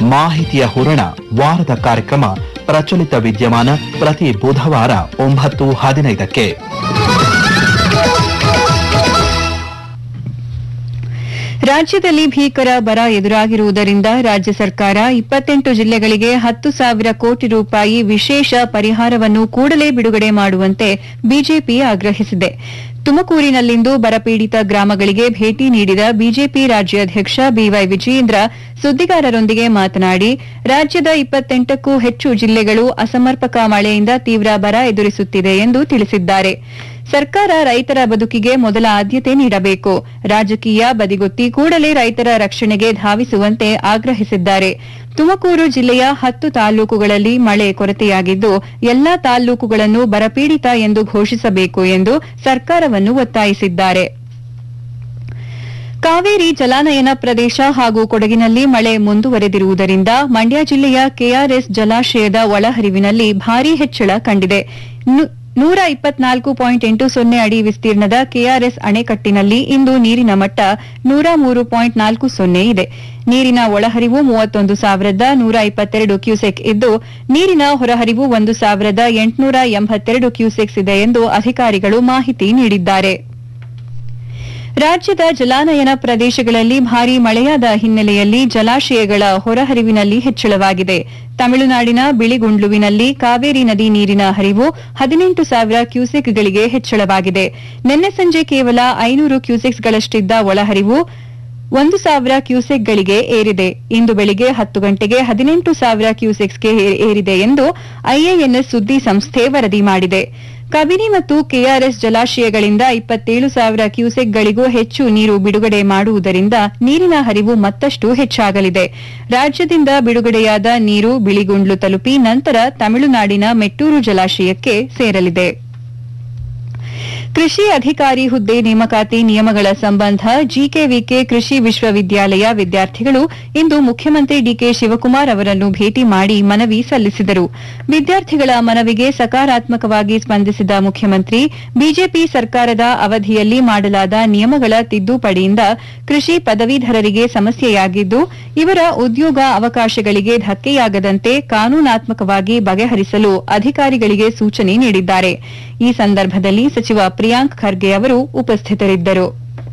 ಮಾಹಿತಿಯ ಹೂರಣ ವಾರದ ಕಾರ್ಯಕ್ರಮ ಪ್ರಚಲಿತ ವಿದ್ಯಮಾನ ಪ್ರತಿ ಬುಧವಾರ ಒಂಬತ್ತು ಹದಿನೈದಕ್ಕೆ ರಾಜ್ಯದಲ್ಲಿ ಭೀಕರ ಬರ ಎದುರಾಗಿರುವುದರಿಂದ ರಾಜ್ಯ ಸರ್ಕಾರ ಇಪ್ಪತ್ತೆಂಟು ಜಿಲ್ಲೆಗಳಿಗೆ ಹತ್ತು ಸಾವಿರ ಕೋಟಿ ರೂಪಾಯಿ ವಿಶೇಷ ಪರಿಹಾರವನ್ನು ಕೂಡಲೇ ಬಿಡುಗಡೆ ಮಾಡುವಂತೆ ಬಿಜೆಪಿ ಆಗ್ರಹಿಸಿದೆ ತುಮಕೂರಿನಲ್ಲಿಂದು ಬರಪೀಡಿತ ಗ್ರಾಮಗಳಿಗೆ ಭೇಟಿ ನೀಡಿದ ಬಿಜೆಪಿ ರಾಜ್ಯಾಧ್ಯಕ್ಷ ಬಿವೈ ವಿಜಯೇಂದ್ರ ಸುದ್ದಿಗಾರರೊಂದಿಗೆ ಮಾತನಾಡಿ ರಾಜ್ಯದ ಇಪ್ಪತ್ತೆಂಟಕ್ಕೂ ಹೆಚ್ಚು ಜಿಲ್ಲೆಗಳು ಅಸಮರ್ಪಕ ಮಳೆಯಿಂದ ತೀವ್ರ ಬರ ಎದುರಿಸುತ್ತಿದೆ ಎಂದು ತಿಳಿಸಿದ್ದಾರೆ ಸರ್ಕಾರ ರೈತರ ಬದುಕಿಗೆ ಮೊದಲ ಆದ್ಯತೆ ನೀಡಬೇಕು ರಾಜಕೀಯ ಬದಿಗೊತ್ತಿ ಕೂಡಲೇ ರೈತರ ರಕ್ಷಣೆಗೆ ಧಾವಿಸುವಂತೆ ಆಗ್ರಹಿಸಿದ್ದಾರೆ ತುಮಕೂರು ಜಿಲ್ಲೆಯ ಹತ್ತು ತಾಲೂಕುಗಳಲ್ಲಿ ಮಳೆ ಕೊರತೆಯಾಗಿದ್ದು ಎಲ್ಲಾ ತಾಲೂಕುಗಳನ್ನು ಬರಪೀಡಿತ ಎಂದು ಘೋಷಿಸಬೇಕು ಎಂದು ಸರ್ಕಾರವನ್ನು ಒತ್ತಾಯಿಸಿದ್ದಾರೆ ಕಾವೇರಿ ಜಲಾನಯನ ಪ್ರದೇಶ ಹಾಗೂ ಕೊಡಗಿನಲ್ಲಿ ಮಳೆ ಮುಂದುವರೆದಿರುವುದರಿಂದ ಮಂಡ್ಯ ಜಿಲ್ಲೆಯ ಕೆಆರ್ಎಸ್ ಜಲಾಶಯದ ಒಳಹರಿವಿನಲ್ಲಿ ಭಾರೀ ಹೆಚ್ಚಳ ಕಂಡಿದೆ ನು- ನೂರ ಇಪ್ಪತ್ನಾಲ್ಕು ಪಾಯಿಂಟ್ ಎಂಟು ಸೊನ್ನೆ ಅಡಿ ವಿಸ್ತೀರ್ಣದ ಕೆಆರ್ಎಸ್ ಅಣೆಕಟ್ಟಿನಲ್ಲಿ ಇಂದು ನೀರಿನ ಮಟ್ಟ ನೂರ ಮೂರು ಪಾಯಿಂಟ್ ನಾಲ್ಕು ಸೊನ್ನೆ ಇದೆ ನೀರಿನ ಒಳಹರಿವು ಮೂವತ್ತೊಂದು ಸಾವಿರದ ನೂರ ಇಪ್ಪತ್ತೆರಡು ಕ್ಯೂಸೆಕ್ ಇದ್ದು ನೀರಿನ ಹೊರಹರಿವು ಒಂದು ಸಾವಿರದ ಎಂಟುನೂರ ಎಂಬತ್ತೆರಡು ಕ್ಯೂಸೆಕ್ಸ್ ಇದೆ ಎಂದು ಅಧಿಕಾರಿಗಳು ಮಾಹಿತಿ ನೀಡಿದ್ದಾರೆ ರಾಜ್ಯದ ಜಲಾನಯನ ಪ್ರದೇಶಗಳಲ್ಲಿ ಭಾರೀ ಮಳೆಯಾದ ಹಿನ್ನೆಲೆಯಲ್ಲಿ ಜಲಾಶಯಗಳ ಹೊರಹರಿವಿನಲ್ಲಿ ಹೆಚ್ಚಳವಾಗಿದೆ ತಮಿಳುನಾಡಿನ ಬಿಳಿಗುಂಡ್ಲುವಿನಲ್ಲಿ ಕಾವೇರಿ ನದಿ ನೀರಿನ ಹರಿವು ಹದಿನೆಂಟು ಸಾವಿರ ಕ್ಯೂಸೆಕ್ಗಳಿಗೆ ಹೆಚ್ಚಳವಾಗಿದೆ ನಿನ್ನೆ ಸಂಜೆ ಕೇವಲ ಐನೂರು ಕ್ಯೂಸೆಕ್ಸ್ಗಳಷ್ಟಿದ್ದ ಒಳಹರಿವು ಒಂದು ಸಾವಿರ ಕ್ಯೂಸೆಕ್ಗಳಿಗೆ ಏರಿದೆ ಇಂದು ಬೆಳಿಗ್ಗೆ ಹತ್ತು ಗಂಟೆಗೆ ಹದಿನೆಂಟು ಸಾವಿರ ಕ್ಯೂಸೆಕ್ಸ್ಗೆ ಏ- ಏರಿದೆ ಎಂದು ಐಎಎನ್ಎಸ್ ಸುದ್ದಿ ಸಂಸ್ಥೆ ವರದಿ ಮಾಡಿದೆ ಕಬಿನಿ ಮತ್ತು ಕೆಆರ್ಎಸ್ ಜಲಾಶಯಗಳಿಂದ ಇಪ್ಪತ್ತೇಳು ಸಾವಿರ ಕ್ಯೂಸೆಕ್ಗಳಿಗೂ ಹೆಚ್ಚು ನೀರು ಬಿಡುಗಡೆ ಮಾಡುವುದರಿಂದ ನೀರಿನ ಹರಿವು ಮತ್ತಷ್ಟು ಹೆಚ್ಚಾಗಲಿದೆ ರಾಜ್ಯದಿಂದ ಬಿಡುಗಡೆಯಾದ ನೀರು ಬಿಳಿಗುಂಡ್ಲು ತಲುಪಿ ನಂತರ ತಮಿಳುನಾಡಿನ ಮೆಟ್ಟೂರು ಜಲಾಶಯಕ್ಕೆ ಸೇರಲಿದೆ ಕೃಷಿ ಅಧಿಕಾರಿ ಹುದ್ದೆ ನೇಮಕಾತಿ ನಿಯಮಗಳ ಸಂಬಂಧ ಜಿಕೆವಿಕೆ ಕೃಷಿ ವಿಶ್ವವಿದ್ಯಾಲಯ ವಿದ್ಯಾರ್ಥಿಗಳು ಇಂದು ಮುಖ್ಯಮಂತ್ರಿ ಡಿಕೆ ಶಿವಕುಮಾರ್ ಅವರನ್ನು ಭೇಟಿ ಮಾಡಿ ಮನವಿ ಸಲ್ಲಿಸಿದರು ವಿದ್ಯಾರ್ಥಿಗಳ ಮನವಿಗೆ ಸಕಾರಾತ್ಮಕವಾಗಿ ಸ್ಪಂದಿಸಿದ ಮುಖ್ಯಮಂತ್ರಿ ಬಿಜೆಪಿ ಸರ್ಕಾರದ ಅವಧಿಯಲ್ಲಿ ಮಾಡಲಾದ ನಿಯಮಗಳ ತಿದ್ದುಪಡಿಯಿಂದ ಕೃಷಿ ಪದವೀಧರರಿಗೆ ಸಮಸ್ಯೆಯಾಗಿದ್ದು ಇವರ ಉದ್ಯೋಗ ಅವಕಾಶಗಳಿಗೆ ಧಕ್ಕೆಯಾಗದಂತೆ ಕಾನೂನಾತ್ಮಕವಾಗಿ ಬಗೆಹರಿಸಲು ಅಧಿಕಾರಿಗಳಿಗೆ ಸೂಚನೆ ನೀಡಿದ್ದಾರೆ ಈ ಸಂದರ್ಭದಲ್ಲಿ ಸಚಿವ ಪ್ರಿಯಾಂಕ್ ಖರ್ಗೆ ಅವರು ಉಪಸ್ಥಿತರಿದ್ದರು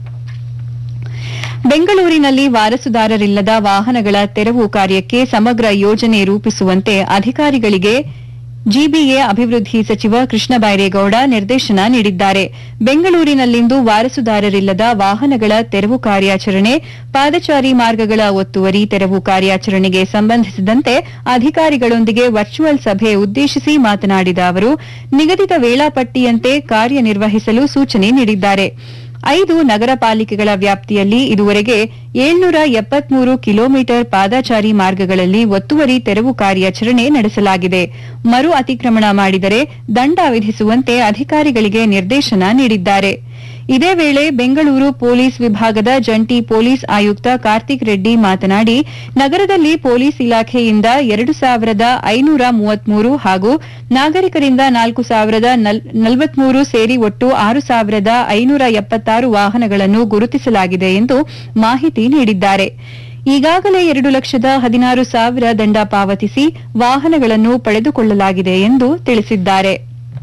ಬೆಂಗಳೂರಿನಲ್ಲಿ ವಾರಸುದಾರರಿಲ್ಲದ ವಾಹನಗಳ ತೆರವು ಕಾರ್ಯಕ್ಕೆ ಸಮಗ್ರ ಯೋಜನೆ ರೂಪಿಸುವಂತೆ ಅಧಿಕಾರಿಗಳಿಗೆ ಜಿಬಿಎ ಅಭಿವೃದ್ಧಿ ಸಚಿವ ಕೃಷ್ಣ ಬೈರೇಗೌಡ ನಿರ್ದೇಶನ ನೀಡಿದ್ದಾರೆ ಬೆಂಗಳೂರಿನಲ್ಲಿಂದು ವಾರಸುದಾರರಿಲ್ಲದ ವಾಹನಗಳ ತೆರವು ಕಾರ್ಯಾಚರಣೆ ಪಾದಚಾರಿ ಮಾರ್ಗಗಳ ಒತ್ತುವರಿ ತೆರವು ಕಾರ್ಯಾಚರಣೆಗೆ ಸಂಬಂಧಿಸಿದಂತೆ ಅಧಿಕಾರಿಗಳೊಂದಿಗೆ ವರ್ಚುವಲ್ ಸಭೆ ಉದ್ದೇಶಿಸಿ ಮಾತನಾಡಿದ ಅವರು ನಿಗದಿತ ವೇಳಾಪಟ್ಟಿಯಂತೆ ಕಾರ್ಯನಿರ್ವಹಿಸಲು ಸೂಚನೆ ನೀಡಿದ್ದಾರೆ ಐದು ನಗರ ಪಾಲಿಕೆಗಳ ವ್ಯಾಪ್ತಿಯಲ್ಲಿ ಇದುವರೆಗೆ ಏಳ್ನೂರ ಎಪ್ಪತ್ಮೂರು ಕಿಲೋಮೀಟರ್ ಪಾದಚಾರಿ ಮಾರ್ಗಗಳಲ್ಲಿ ಒತ್ತುವರಿ ತೆರವು ಕಾರ್ಯಾಚರಣೆ ನಡೆಸಲಾಗಿದೆ ಮರು ಅತಿಕ್ರಮಣ ಮಾಡಿದರೆ ದಂಡ ವಿಧಿಸುವಂತೆ ಅಧಿಕಾರಿಗಳಿಗೆ ನಿರ್ದೇಶನ ನೀಡಿದ್ದಾರೆ ಇದೇ ವೇಳೆ ಬೆಂಗಳೂರು ಪೊಲೀಸ್ ವಿಭಾಗದ ಜಂಟಿ ಪೊಲೀಸ್ ಆಯುಕ್ತ ಕಾರ್ತಿಕ್ ರೆಡ್ಡಿ ಮಾತನಾಡಿ ನಗರದಲ್ಲಿ ಪೊಲೀಸ್ ಇಲಾಖೆಯಿಂದ ಎರಡು ಸಾವಿರದ ಐನೂರ ಮೂವತ್ಮೂರು ಹಾಗೂ ನಾಗರಿಕರಿಂದ ನಾಲ್ಕು ಸಾವಿರದ ನಲವತ್ಮೂರು ಸೇರಿ ಒಟ್ಟು ಆರು ಸಾವಿರದ ಐನೂರ ಎಪ್ಪತ್ತಾರು ವಾಹನಗಳನ್ನು ಗುರುತಿಸಲಾಗಿದೆ ಎಂದು ಮಾಹಿತಿ ನೀಡಿದ್ದಾರೆ ಈಗಾಗಲೇ ಎರಡು ಲಕ್ಷದ ಹದಿನಾರು ಸಾವಿರ ದಂಡ ಪಾವತಿಸಿ ವಾಹನಗಳನ್ನು ಪಡೆದುಕೊಳ್ಳಲಾಗಿದೆ ಎಂದು ತಿಳಿಸಿದ್ದಾರೆ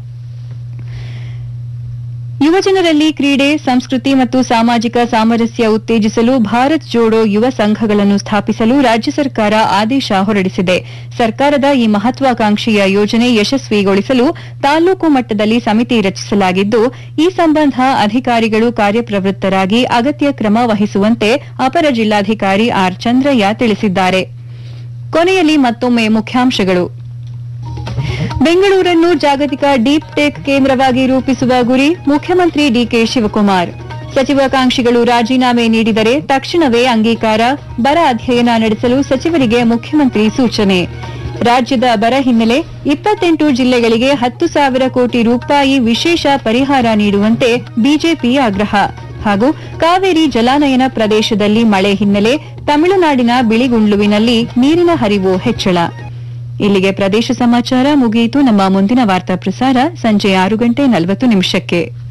ಯುವಜನರಲ್ಲಿ ಕ್ರೀಡೆ ಸಂಸ್ಕೃತಿ ಮತ್ತು ಸಾಮಾಜಿಕ ಸಾಮರಸ್ಯ ಉತ್ತೇಜಿಸಲು ಭಾರತ್ ಜೋಡೋ ಯುವ ಸಂಘಗಳನ್ನು ಸ್ಥಾಪಿಸಲು ರಾಜ್ಯ ಸರ್ಕಾರ ಆದೇಶ ಹೊರಡಿಸಿದೆ ಸರ್ಕಾರದ ಈ ಮಹತ್ವಾಕಾಂಕ್ಷೆಯ ಯೋಜನೆ ಯಶಸ್ವಿಗೊಳಿಸಲು ತಾಲೂಕು ಮಟ್ಟದಲ್ಲಿ ಸಮಿತಿ ರಚಿಸಲಾಗಿದ್ದು ಈ ಸಂಬಂಧ ಅಧಿಕಾರಿಗಳು ಕಾರ್ಯಪ್ರವೃತ್ತರಾಗಿ ಅಗತ್ಯ ಕ್ರಮ ವಹಿಸುವಂತೆ ಅಪರ ಜಿಲ್ಲಾಧಿಕಾರಿ ಆರ್ ಚಂದ್ರಯ್ಯ ತಿಳಿಸಿದ್ದಾರೆ ಕೊನೆಯಲ್ಲಿ ಮತ್ತೊಮ್ಮೆ ಮುಖ್ಯಾಂಶಗಳು ಬೆಂಗಳೂರನ್ನು ಜಾಗತಿಕ ಡೀಪ್ ಟೆಕ್ ಕೇಂದ್ರವಾಗಿ ರೂಪಿಸುವ ಗುರಿ ಮುಖ್ಯಮಂತ್ರಿ ಡಿಕೆ ಶಿವಕುಮಾರ್ ಸಚಿವಾಕಾಂಕ್ಷಿಗಳು ರಾಜೀನಾಮೆ ನೀಡಿದರೆ ತಕ್ಷಣವೇ ಅಂಗೀಕಾರ ಬರ ಅಧ್ಯಯನ ನಡೆಸಲು ಸಚಿವರಿಗೆ ಮುಖ್ಯಮಂತ್ರಿ ಸೂಚನೆ ರಾಜ್ಯದ ಬರ ಹಿನ್ನೆಲೆ ಇಪ್ಪತ್ತೆಂಟು ಜಿಲ್ಲೆಗಳಿಗೆ ಹತ್ತು ಸಾವಿರ ಕೋಟಿ ರೂಪಾಯಿ ವಿಶೇಷ ಪರಿಹಾರ ನೀಡುವಂತೆ ಬಿಜೆಪಿ ಆಗ್ರಹ ಹಾಗೂ ಕಾವೇರಿ ಜಲಾನಯನ ಪ್ರದೇಶದಲ್ಲಿ ಮಳೆ ಹಿನ್ನೆಲೆ ತಮಿಳುನಾಡಿನ ಬಿಳಿಗುಂಡ್ಲುವಿನಲ್ಲಿ ನೀರಿನ ಹರಿವು ಹೆಚ್ಚಳ ಇಲ್ಲಿಗೆ ಪ್ರದೇಶ ಸಮಾಚಾರ ಮುಗಿಯಿತು ನಮ್ಮ ಮುಂದಿನ ವಾರ್ತಾ ಪ್ರಸಾರ ಸಂಜೆ ಆರು ಗಂಟೆ ನಲವತ್ತು ನಿಮಿಷಕ್ಕೆ